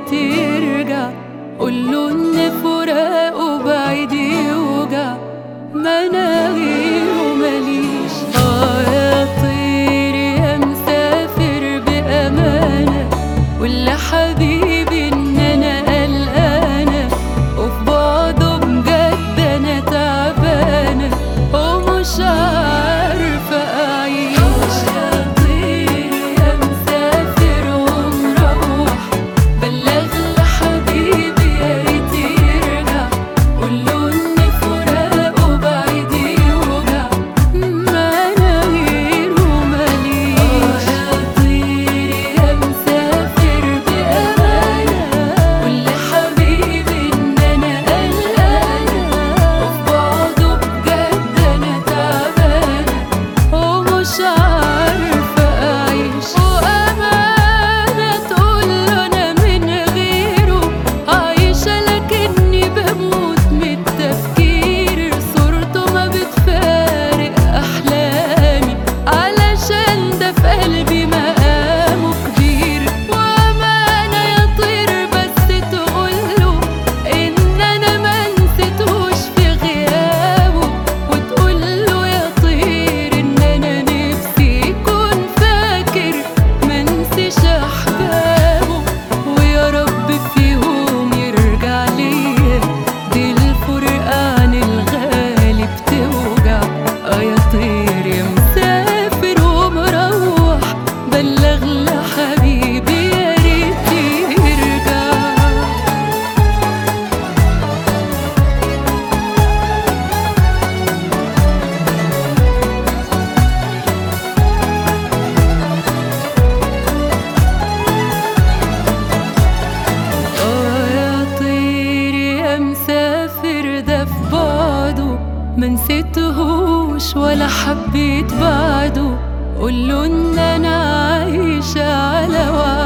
ريت يرجع قوله ان فراقه بعيد يوجع ما انا غيره ماليش اه يا طير يا مسافر بامانه واللي حبيبي ان انا قلقانه وفي بعضه بجد انا تعبانه ومش عارفه اعيش يا طير يا مسافر ومروح بلغ لحبيبي يا ريت يرجع قوله ان فراقه بعيد يوجع ما انا غيره ماليش يا طير يا مسافر بامانه قول لحبيبي ان انا قلقانه وفي بعضه بجد انا تعبانه ومش عارفه اعيش وامانه تقول له انا من غيره عايشه لكني بموت من التفكير صورته ما بتفارق احلامي علشان ده في قلبي مقامه كبير وامانه يا طير بس تقوله ان انا ما نسيتهوش في غيابه وتقوله يا طير ان انا نفسي يكون فاكر ما نسيش احبابه ويا رب في يوم يرجع ليا دي الفرقة عن الغالي بتوجع اه يا طير يا مسافر ومروح بلغ لحبيبي يا ريت يرجع اه يا طير يا مسافر ده في بعضه ما نسيتهوش ولا حبيت بعده قوله ان انا عايشة على وعده